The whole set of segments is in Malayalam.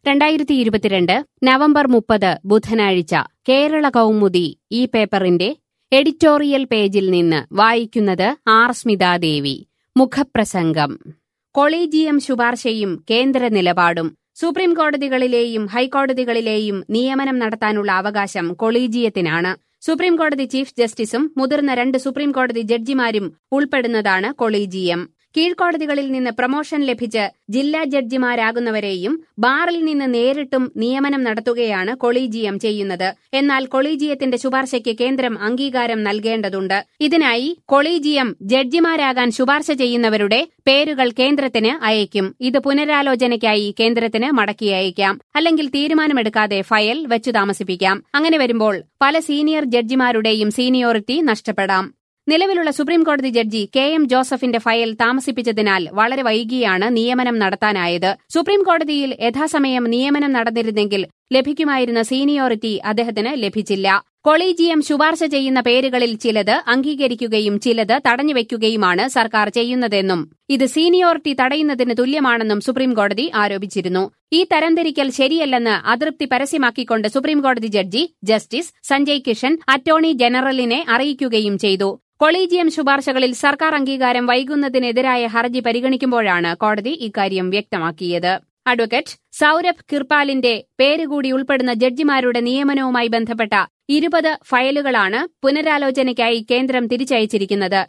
രണ്ടായിരത്തി ഇരുപത്തിരണ്ട് നവംബർ മുപ്പത് ബുധനാഴ്ച കേരള കൗമുദി ഈ പേപ്പറിന്റെ എഡിറ്റോറിയൽ പേജിൽ നിന്ന് വായിക്കുന്നത് ആർ സ്മിതാദേവി മുഖപ്രസംഗം കൊളീജിയം ശുപാർശയും കേന്ദ്ര നിലപാടും സുപ്രീം കോടതികളിലെയും ഹൈക്കോടതികളിലെയും നിയമനം നടത്താനുള്ള അവകാശം കൊളീജിയത്തിനാണ് സുപ്രീം കോടതി ചീഫ് ജസ്റ്റിസും മുതിർന്ന രണ്ട് സുപ്രീം കോടതി ജഡ്ജിമാരും ഉൾപ്പെടുന്നതാണ് കൊളീജിയം കീഴ്ക്കോടതികളിൽ നിന്ന് പ്രമോഷൻ ലഭിച്ച് ജില്ലാ ജഡ്ജിമാരാകുന്നവരെയും ബാറിൽ നിന്ന് നേരിട്ടും നിയമനം നടത്തുകയാണ് കൊളീജിയം ചെയ്യുന്നത് എന്നാൽ കൊളീജിയത്തിന്റെ ശുപാർശയ്ക്ക് കേന്ദ്രം അംഗീകാരം നൽകേണ്ടതുണ്ട് ഇതിനായി കൊളീജിയം ജഡ്ജിമാരാകാൻ ശുപാർശ ചെയ്യുന്നവരുടെ പേരുകൾ കേന്ദ്രത്തിന് അയക്കും ഇത് പുനരാലോചനയ്ക്കായി കേന്ദ്രത്തിന് മടക്കി അയക്കാം അല്ലെങ്കിൽ തീരുമാനമെടുക്കാതെ ഫയൽ വെച്ചു താമസിപ്പിക്കാം അങ്ങനെ വരുമ്പോൾ പല സീനിയർ ജഡ്ജിമാരുടെയും സീനിയോറിറ്റി നഷ്ടപ്പെടാം നിലവിലുള്ള സുപ്രീം കോടതി ജഡ്ജി കെ എം ജോസഫിന്റെ ഫയൽ താമസിപ്പിച്ചതിനാൽ വളരെ വൈകിയാണ് നിയമനം നടത്താനായത് സുപ്രീം കോടതിയിൽ യഥാസമയം നിയമനം നടന്നിരുന്നെങ്കിൽ ലഭിക്കുമായിരുന്ന സീനിയോറിറ്റി അദ്ദേഹത്തിന് ലഭിച്ചില്ല കൊളീജിയം ശുപാർശ ചെയ്യുന്ന പേരുകളിൽ ചിലത് അംഗീകരിക്കുകയും ചിലത് തടഞ്ഞുവെക്കുകയുമാണ് സർക്കാർ ചെയ്യുന്നതെന്നും ഇത് സീനിയോറിറ്റി തടയുന്നതിന് തുല്യമാണെന്നും സുപ്രീം കോടതി ആരോപിച്ചിരുന്നു ഈ തരംതിരിക്കൽ ശരിയല്ലെന്ന് അതൃപ്തി പരസ്യമാക്കിക്കൊണ്ട് സുപ്രീം കോടതി judge justice Sanjay Kishan attorney ജനറലിനെ അറിയിക്കുകയും ചെയ്തു കൊളീജിയം ശുപാർശകളിൽ സർക്കാർ അംഗീകാരം വൈകുന്നതിനെതിരായ ഹർജി പരിഗണിക്കുമ്പോഴാണ് കോടതി ഇക്കാര്യം വ്യക്തമാക്കിയത് അഡ്വക്കേറ്റ് സൌരഭ് കിർപാലിന്റെ പേരുകൂടി ഉൾപ്പെടുന്ന ജഡ്ജിമാരുടെ നിയമനവുമായി ബന്ധപ്പെട്ട ഇരുപത് ഫയലുകളാണ് പുനരാലോചനയ്ക്കായി കേന്ദ്രം തിരിച്ചയച്ചിരിക്കുന്നത്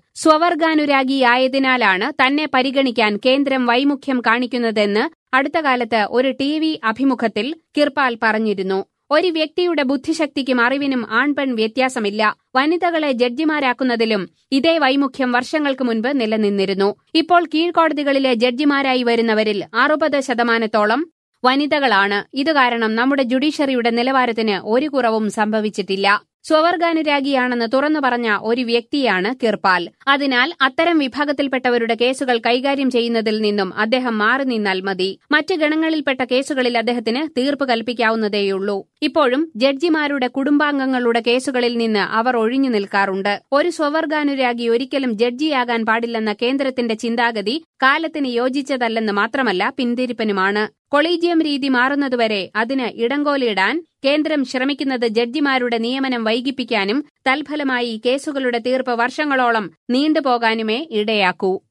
സ്വവർഗാനുരാഗിയായതിനാലാണ് തന്നെ പരിഗണിക്കാൻ കേന്ദ്രം വൈമുഖ്യം കാണിക്കുന്നതെന്ന് അടുത്ത കാലത്ത് ഒരു ടി വി അഭിമുഖത്തിൽ കിർപാൽ പറഞ്ഞിരുന്നു ഒരു വ്യക്തിയുടെ ബുദ്ധിശക്തിക്കും അറിവിനും ആൺപെൺ വ്യത്യാസമില്ല വനിതകളെ ജഡ്ജിമാരാക്കുന്നതിലും ഇതേ വൈമുഖ്യം വർഷങ്ങൾക്ക് മുൻപ് നിലനിന്നിരുന്നു ഇപ്പോൾ കീഴ്ക്കോടതികളിലെ ജഡ്ജിമാരായി വരുന്നവരിൽ അറുപത് ശതമാനത്തോളം വനിതകളാണ് ഇതുകാരണം നമ്മുടെ ജുഡീഷ്യറിയുടെ നിലവാരത്തിന് ഒരു കുറവും സംഭവിച്ചിട്ടില്ല സ്വവർഗാനുരാഗിയാണെന്ന് തുറന്നു പറഞ്ഞ ഒരു വ്യക്തിയാണ് കിർപാൽ അതിനാൽ അത്തരം വിഭാഗത്തിൽപ്പെട്ടവരുടെ കേസുകൾ കൈകാര്യം ചെയ്യുന്നതിൽ നിന്നും അദ്ദേഹം മാറി നിന്നാൽ മതി മറ്റ് ഗണങ്ങളിൽപ്പെട്ട കേസുകളിൽ അദ്ദേഹത്തിന് തീർപ്പ് കൽപ്പിക്കാവുന്നതേയുള്ളൂ ഇപ്പോഴും ജഡ്ജിമാരുടെ കുടുംബാംഗങ്ങളുടെ കേസുകളിൽ നിന്ന് അവർ ഒഴിഞ്ഞു നിൽക്കാറുണ്ട് ഒരു സ്വവർഗാനുരാഗി ഒരിക്കലും ജഡ്ജിയാകാൻ പാടില്ലെന്ന കേന്ദ്രത്തിന്റെ ചിന്താഗതി കാലത്തിന് യോജിച്ചതല്ലെന്ന് മാത്രമല്ല പിന്തിരിപ്പനുമാണ് കൊളീജിയം രീതി മാറുന്നതുവരെ അതിന് ഇടങ്കോലിടാൻ കേന്ദ്രം ശ്രമിക്കുന്നത് ജഡ്ജിമാരുടെ നിയമനം വൈകിപ്പിക്കാനും തൽഫലമായി കേസുകളുടെ തീർപ്പ് വർഷങ്ങളോളം നീണ്ടുപോകാനുമേ ഇടയാക്കൂ